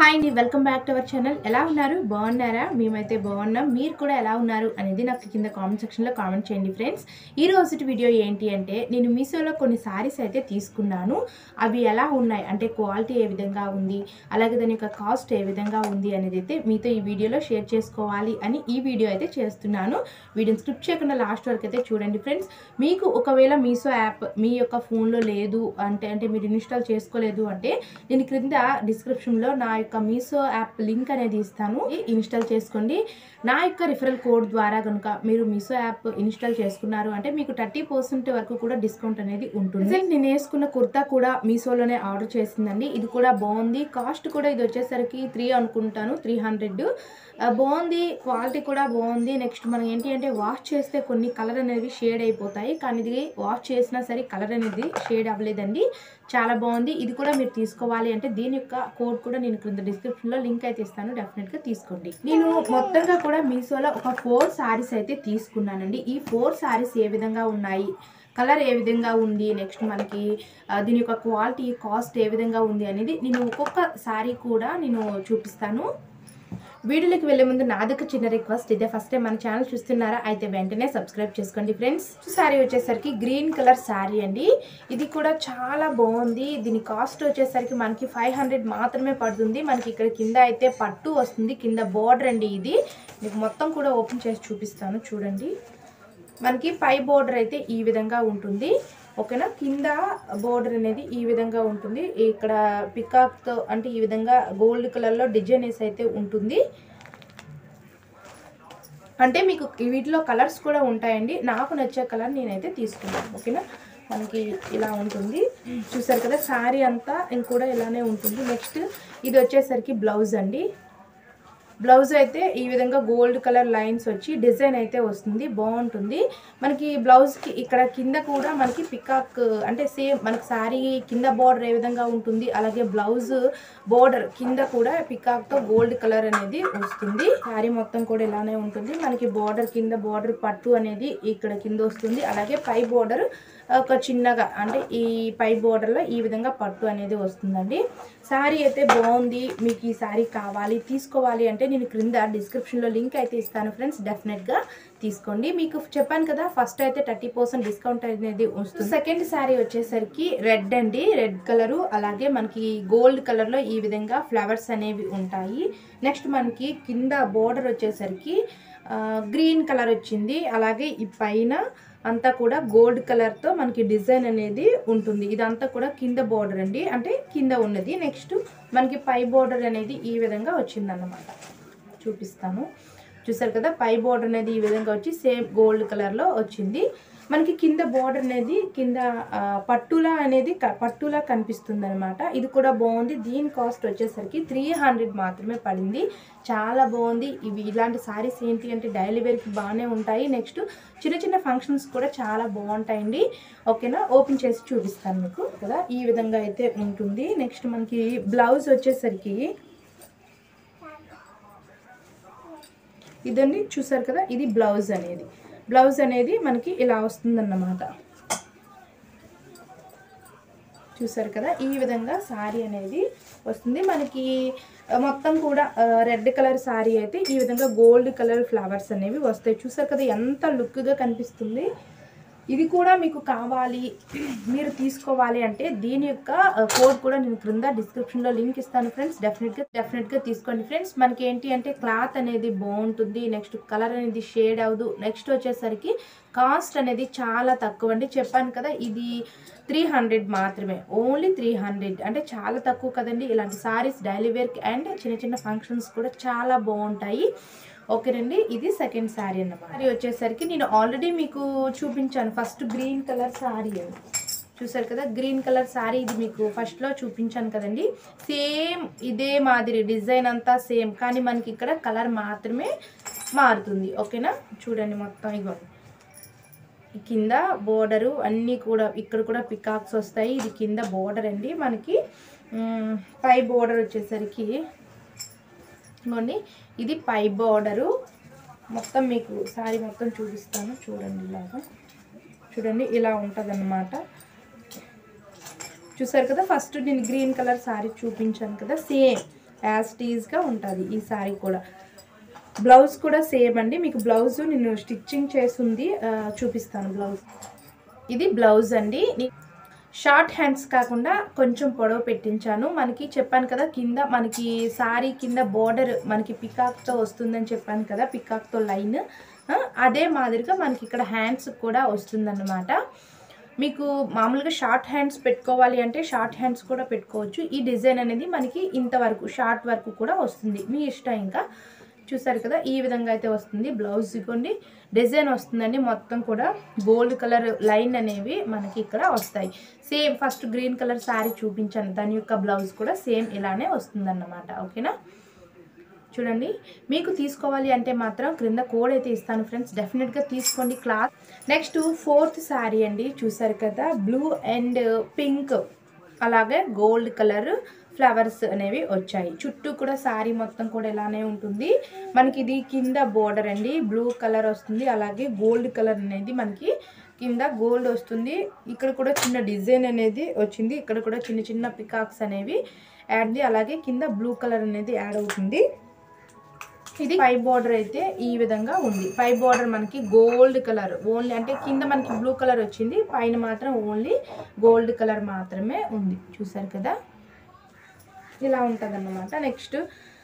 hi అండి welcome back to our channel ఎలా ఉన్నారు బాగున్నారా మేమైతే బాగున్నాం మీరు కూడా ఎలా ఉన్నారు అనేది నాకు కింద కామెంట్ సెక్షన్లో కామెంట్ చేయండి ఫ్రెండ్స్ ఈ రోజు వీడియో ఏంటి అంటే నేను మీషోలో కొన్ని సారీస్ అయితే తీసుకున్నాను అవి ఎలా ఉన్నాయి అంటే క్వాలిటీ ఏ విధంగా ఉంది అలాగే దాని యొక్క కాస్ట్ ఏ విధంగా ఉంది అనేది అయితే మీతో ఈ వీడియోలో షేర్ చేసుకోవాలి అని ఈ వీడియో అయితే చేస్తున్నాను వీడియోని స్క్రిప్ట్ చేయకుండా లాస్ట్ వరకు అయితే చూడండి ఫ్రెండ్స్ మీకు ఒకవేళ మీషో యాప్ మీ యొక్క ఫోన్లో లేదు అంటే అంటే మీరు ఇన్స్టాల్ చేసుకోలేదు అంటే నేను క్రింద డిస్క్రిప్షన్లో నా యొక్క మీషో యాప్ లింక్ అనేది ఇస్తాను ఇన్స్టాల్ చేసుకోండి నా యొక్క రిఫరల్ కోడ్ ద్వారా కనుక మీరు మీషో యాప్ ఇన్స్టాల్ చేసుకున్నారు అంటే మీకు థర్టీ పర్సెంట్ వరకు కూడా డిస్కౌంట్ అనేది ఉంటుంది Present నేను వేసుకున్న కుర్తా కూడా మీషోలోనే ఆర్డర్ చేసిందండి ఇది కూడా బాగుంది కాస్ట్ కూడా ఇది వచ్చేసరికి త్రీ అనుకుంటాను త్రీ హండ్రెడ్ బాగుంది క్వాలిటీ కూడా బాగుంది నెక్స్ట్ మనం ఏంటి అంటే వాష్ చేస్తే కొన్ని కలర్ అనేవి షేడ్ అయిపోతాయి కానీ ఇది వాష్ చేసినా సరే కలర్ అనేది షేడ్ అవ్వలేదండి చాలా బాగుంది ఇది కూడా మీరు తీసుకోవాలి అంటే దీని యొక్క కోడ్ కూడా నేను క్రింద డిస్క్రిప్షన్లో లింక్ అయితే ఇస్తాను డెఫినెట్గా తీసుకోండి నేను మొత్తంగా కూడా మీషోలో ఒక ఫోర్ సారీస్ అయితే తీసుకున్నానండి ఈ ఫోర్ సారీస్ ఏ విధంగా ఉన్నాయి కలర్ ఏ విధంగా ఉంది నెక్స్ట్ మనకి ఆ, దీని యొక్క క్వాలిటీ కాస్ట్ ఏ విధంగా ఉంది అనేది నేను ఒక్కొక్క సారీ కూడా నేను చూపిస్తాను వీడియోలోకి వెళ్ళే ముందు నాదొక చిన్న రిక్వెస్ట్ ఇదే ఫస్ట్ టైం మన ఛానల్ చూస్తున్నారా అయితే వెంటనే సబ్స్క్రైబ్ చేసుకోండి ఫ్రెండ్స్ శారీ వచ్చేసరికి గ్రీన్ కలర్ శారీ అండి ఇది కూడా చాలా బాగుంది దీని కాస్ట్ వచ్చేసరికి మనకి ఫైవ్ హండ్రెడ్ మాత్రమే పడుతుంది మనకి ఇక్కడ కింద అయితే పట్టు వస్తుంది కింద బార్డర్ అండి ఇది మీకు మొత్తం కూడా ఓపెన్ చేసి చూపిస్తాను చూడండి మనకి పై బోర్డర్ అయితే ఈ విధంగా ఉంటుంది ఓకేనా కింద బోర్డర్ అనేది ఈ విధంగా ఉంటుంది ఇక్కడ పికాక్తో అంటే ఈ విధంగా గోల్డ్ కలర్లో డిజైన్ వేసి అయితే ఉంటుంది అంటే మీకు వీటిలో కలర్స్ కూడా ఉంటాయండి నాకు నచ్చే కలర్ నేనైతే తీసుకున్నాను ఓకేనా మనకి ఇలా ఉంటుంది చూసారు కదా శారీ అంతా ఇంకూడా ఇలానే ఉంటుంది నెక్స్ట్ ఇది వచ్చేసరికి బ్లౌజ్ అండి బ్లౌజ్ అయితే ఈ విధంగా గోల్డ్ కలర్ లైన్స్ వచ్చి డిజైన్ అయితే వస్తుంది బాగుంటుంది మనకి బ్లౌజ్కి ఇక్కడ కింద కూడా మనకి పికాక్ అంటే సేమ్ మనకి శారీ కింద బార్డర్ ఏ విధంగా ఉంటుంది అలాగే బ్లౌజ్ బార్డర్ కింద కూడా పికాక్తో గోల్డ్ కలర్ అనేది వస్తుంది శారీ మొత్తం కూడా ఇలానే ఉంటుంది మనకి బార్డర్ కింద బార్డర్ పట్టు అనేది ఇక్కడ కింద వస్తుంది అలాగే పై బార్డర్ ఒక చిన్నగా అంటే ఈ పై బోర్డర్లో ఈ విధంగా పట్టు అనేది వస్తుందండి శారీ అయితే బాగుంది మీకు ఈ శారీ కావాలి తీసుకోవాలి అంటే నేను క్రింద డిస్క్రిప్షన్లో లింక్ అయితే ఇస్తాను ఫ్రెండ్స్ డెఫినెట్గా తీసుకోండి మీకు చెప్పాను కదా ఫస్ట్ అయితే థర్టీ పర్సెంట్ డిస్కౌంట్ అనేది వస్తుంది సెకండ్ శారీ వచ్చేసరికి రెడ్ అండి రెడ్ కలరు అలాగే మనకి గోల్డ్ కలర్లో ఈ విధంగా ఫ్లవర్స్ అనేవి ఉంటాయి నెక్స్ట్ మనకి కింద బోర్డర్ వచ్చేసరికి గ్రీన్ కలర్ వచ్చింది అలాగే ఈ పైన అంతా కూడా గోల్డ్ కలర్తో మనకి డిజైన్ అనేది ఉంటుంది ఇదంతా కూడా కింద బోర్డర్ అండి అంటే కింద ఉన్నది నెక్స్ట్ మనకి పై బోర్డర్ అనేది ఈ విధంగా వచ్చిందన్నమాట చూపిస్తాను చూసారు కదా పై బోర్డర్ అనేది ఈ విధంగా వచ్చి సేమ్ గోల్డ్ కలర్లో వచ్చింది మనకి కింద బోర్డర్ అనేది కింద ఆ, పట్టులా అనేది క- పట్టులా కనిపిస్తుంది అనమాట ఇది కూడా బాగుంది దీని కాస్ట్ వచ్చేసరికి త్రీ హండ్రెడ్ మాత్రమే పడింది చాలా బాగుంది ఇవి ఇలాంటి సారీస్ ఏంటి అంటే డైలీ వేర్కి బాగానే ఉంటాయి నెక్స్ట్ చిన్న చిన్న ఫంక్షన్స్ కూడా చాలా బాగుంటాయండి ఓకేనా ఓపెన్ చేసి చూపిస్తాను మీకు కదా ఈ విధంగా అయితే ఉంటుంది నెక్స్ట్ మనకి బ్లౌజ్ వచ్చేసరికి ఇదండి చూసారు కదా ఇది బ్లౌజ్ అనేది బ్లౌజ్ అనేది మనకి ఇలా వస్తుందన్నమాట చూసారు కదా ఈ విధంగా శారీ అనేది వస్తుంది మనకి ఆ, మొత్తం కూడా రెడ్ కలర్ శారీ అయితే ఈ విధంగా గోల్డ్ కలర్ ఫ్లవర్స్ అనేవి వస్తాయి చూసారు కదా ఎంత లుక్గా కనిపిస్తుంది ఇది కూడా మీకు కావాలి మీరు తీసుకోవాలి అంటే దీని యొక్క కోడ్ కూడా నేను క్రింద డిస్క్రిప్షన్లో లింక్ ఇస్తాను ఫ్రెండ్స్ డెఫినెట్గా డెఫినెట్గా తీసుకోండి ఫ్రెండ్స్ మనకి ఏంటి అంటే క్లాత్ అనేది బాగుంటుంది నెక్స్ట్ కలర్ అనేది షేడ్ అవ్వదు నెక్స్ట్ వచ్చేసరికి కాస్ట్ అనేది చాలా తక్కువ అండి చెప్పాను కదా ఇది త్రీ హండ్రెడ్ మాత్రమే ఓన్లీ త్రీ హండ్రెడ్ అంటే చాలా తక్కువ కదండి ఇలాంటి సారీస్ డైలీ వేర్కి అండ్ చిన్న చిన్న ఫంక్షన్స్ కూడా చాలా బాగుంటాయి ఓకేనండి ఇది సెకండ్ శారీ అన్నమాట శారీ వచ్చేసరికి నేను ఆల్రెడీ మీకు చూపించాను ఫస్ట్ గ్రీన్ కలర్ శారీ అని చూసారు కదా గ్రీన్ కలర్ శారీ ఇది మీకు ఫస్ట్లో చూపించాను కదండి సేమ్ ఇదే మాదిరి డిజైన్ అంతా సేమ్ కానీ మనకి ఇక్కడ కలర్ మాత్రమే మారుతుంది ఓకేనా చూడండి మొత్తం ఇవ్వండి ఈ కింద బోర్డరు అన్నీ కూడా ఇక్కడ కూడా పికాక్స్ వస్తాయి ఇది కింద బోర్డర్ అండి మనకి మ్, పై బోర్డర్ వచ్చేసరికి ఇదిగోండి ఇది పై బోర్డరు మొత్తం మీకు సారీ మొత్తం చూపిస్తాను చూడండి ఇలాగా చూడండి ఇలా ఉంటుంది చూసారు కదా ఫస్ట్ నేను గ్రీన్ కలర్ శారీ చూపించాను కదా సేమ్ యాజ్ టీజ్గా ఉంటుంది ఈ శారీ కూడా బ్లౌజ్ కూడా సేమ్ అండి మీకు బ్లౌజ్ నేను స్టిచ్చింగ్ చేసింది ఆ, చూపిస్తాను బ్లౌజ్ ఇది బ్లౌజ్ అండి ని- షార్ట్ హ్యాండ్స్ కాకుండా కొంచెం పొడవు పెట్టించాను మనకి చెప్పాను కదా కింద మనకి సారీ కింద బోర్డర్ మనకి పికాక్తో వస్తుందని చెప్పాను కదా పికాక్తో లైన్ ఆ, అదే మాదిరిగా మనకి ఇక్కడ హ్యాండ్స్ కూడా వస్తుందన్నమాట మీకు మామూలుగా షార్ట్ హ్యాండ్స్ పెట్టుకోవాలి అంటే షార్ట్ హ్యాండ్స్ కూడా పెట్టుకోవచ్చు ఈ డిజైన్ అనేది మనకి ఇంతవరకు షార్ట్ వరకు కూడా వస్తుంది మీ ఇష్టం ఇంకా చూసారు కదా ఈ విధంగా అయితే వస్తుంది బ్లౌజ్ ఇవ్వండి డిజైన్ వస్తుందండి మొత్తం కూడా గోల్డ్ కలర్ లైన్ అనేవి మనకి ఇక్కడ వస్తాయి same first green colour sari చూపించాను దాని యొక్క బ్లౌజ్ కూడా సేమ్ ఇలానే వస్తుందన్నమాట ఓకేనా చూడండి మీకు తీసుకోవాలి అంటే మాత్రం క్రింద కోడ్ అయితే ఇస్తాను ఫ్రెండ్స్ డెఫినెట్గా తీసుకోండి క్లాత్ నెక్స్ట్ ఫోర్త్ శారీ అండి చూసారు కదా బ్లూ అండ్ పింక్ అలాగే గోల్డ్ కలర్ ఫ్లవర్స్ అనేవి వచ్చాయి చుట్టూ కూడా శారీ మొత్తం కూడా ఇలానే ఉంటుంది మనకి ఇది కింద బోర్డర్ అండి బ్లూ కలర్ వస్తుంది అలాగే గోల్డ్ కలర్ అనేది మనకి కింద గోల్డ్ వస్తుంది ఇక్కడ కూడా చిన్న డిజైన్ అనేది వచ్చింది ఇక్కడ కూడా చిన్న చిన్న పికాక్స్ అనేవి యాడ్ అలాగే కింద బ్లూ కలర్ అనేది యాడ్ అవుతుంది ఇది పై బార్డర్ అయితే ఈ విధంగా ఉంది పై బార్డర్ మనకి గోల్డ్ కలర్ ఓన్లీ అంటే కింద మనకి బ్లూ కలర్ వచ్చింది పైన మాత్రం ఓన్లీ గోల్డ్ కలర్ మాత్రమే ఉంది చూసారు కదా ఇలా ఉంటుంది అన్నమాట నెక్స్ట్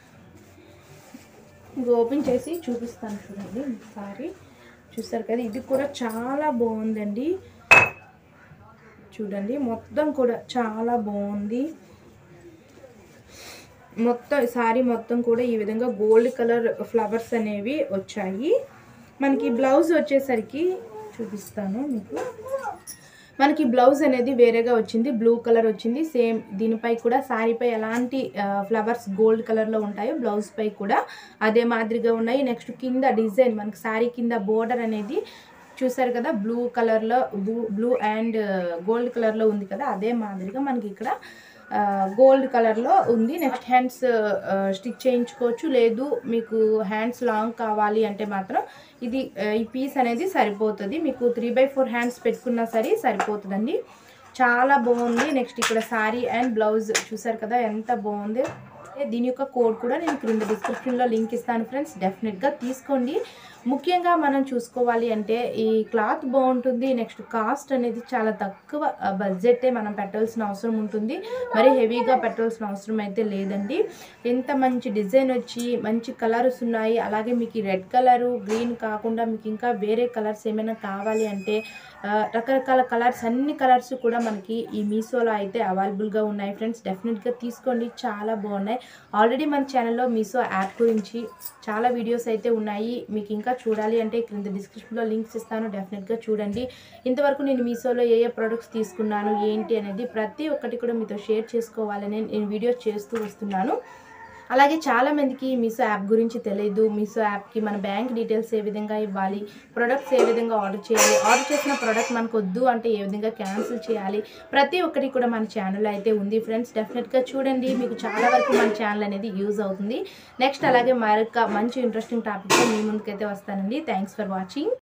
ఓపెన్ చేసి చూపిస్తాను చూడండి సారీ చూసారు కదా ఇది కూడా చాలా బాగుందండి చూడండి మొత్తం కూడా చాలా బాగుంది మొత్తం సారీ మొత్తం కూడా ఈ విధంగా గోల్డ్ కలర్ ఫ్లవర్స్ అనేవి వచ్చాయి మనకి బ్లౌజ్ వచ్చేసరికి చూపిస్తాను మీకు మనకి బ్లౌజ్ అనేది వేరేగా వచ్చింది బ్లూ కలర్ వచ్చింది సేమ్ దీనిపై కూడా శారీపై ఎలాంటి ఫ్లవర్స్ గోల్డ్ కలర్లో ఉంటాయో బ్లౌజ్ పై కూడా అదే మాదిరిగా ఉన్నాయి నెక్స్ట్ కింద డిజైన్ మనకి శారీ కింద బోర్డర్ అనేది చూసారు కదా బ్లూ కలర్లో బ్లూ బ్లూ అండ్ గోల్డ్ కలర్లో ఉంది కదా అదే మాదిరిగా మనకి ఇక్కడ గోల్డ్ కలర్లో ఉంది నెక్స్ట్ హ్యాండ్స్ స్టిచ్ చేయించుకోవచ్చు లేదు మీకు హ్యాండ్స్ లాంగ్ కావాలి అంటే మాత్రం ఇది ఆ, ఈ పీస్ అనేది సరిపోతుంది మీకు త్రీ బై ఫోర్ హ్యాండ్స్ పెట్టుకున్నా సరే సరిపోతుందండి చాలా బాగుంది నెక్స్ట్ ఇక్కడ శారీ అండ్ బ్లౌజ్ చూసారు కదా ఎంత బాగుంది దీని యొక్క కోడ్ కూడా నేను క్రింద డిస్క్రిప్షన్లో లింక్ ఇస్తాను ఫ్రెండ్స్ డెఫినెట్గా తీసుకోండి ముఖ్యంగా మనం చూసుకోవాలి అంటే ఈ క్లాత్ బాగుంటుంది నెక్స్ట్ కాస్ట్ అనేది చాలా తక్కువ బడ్జెటే మనం పెట్టాల్సిన అవసరం ఉంటుంది మరి హెవీగా పెట్టాల్సిన అవసరం అయితే లేదండి ఎంత మంచి డిజైన్ వచ్చి మంచి కలర్స్ ఉన్నాయి అలాగే మీకు రెడ్ కలరు గ్రీన్ కాకుండా మీకు ఇంకా వేరే కలర్స్ ఏమైనా కావాలి అంటే ఆ, రకరకాల కలర్స్ అన్ని కలర్స్ కూడా మనకి ఈ మీషోలో అయితే అవైలబుల్గా ఉన్నాయి ఫ్రెండ్స్ డెఫినెట్గా తీసుకోండి చాలా బాగున్నాయి ఆల్రెడీ మన ఛానల్లో మీషో యాప్ గురించి చాలా వీడియోస్ అయితే ఉన్నాయి మీకు ఇంకా చూడాలి అంటే క్రింద డిస్క్రిప్షన్లో లింక్స్ ఇస్తాను డెఫినెట్గా చూడండి ఇంతవరకు నేను మీషోలో ఏ ఏ ప్రోడక్ట్స్ తీసుకున్నాను ఏంటి అనేది ప్రతి ఒక్కటి కూడా మీతో షేర్ చేసుకోవాలని నేను వీడియోస్ చేస్తూ వస్తున్నాను అలాగే చాలా మందికి మీషో యాప్ గురించి తెలియదు మీషో యాప్కి మన బ్యాంక్ డీటెయిల్స్ ఏ విధంగా ఇవ్వాలి ప్రొడక్ట్స్ ఏ విధంగా ఆర్డర్ చేయాలి ఆర్డర్ చేసిన ప్రోడక్ట్ మనకు వద్దు అంటే ఏ విధంగా క్యాన్సిల్ చేయాలి ప్రతి ఒక్కటి కూడా మన ఛానల్ అయితే ఉంది ఫ్రెండ్స్ డెఫినెట్గా చూడండి మీకు చాలా వరకు మన ఛానల్ అనేది యూజ్ అవుతుంది నెక్స్ట్ అలాగే మరొక మంచి ఇంట్రెస్టింగ్ టాపిక్తో మీ ముందుకైతే వస్తానండి థ్యాంక్స్ ఫర్ వాచింగ్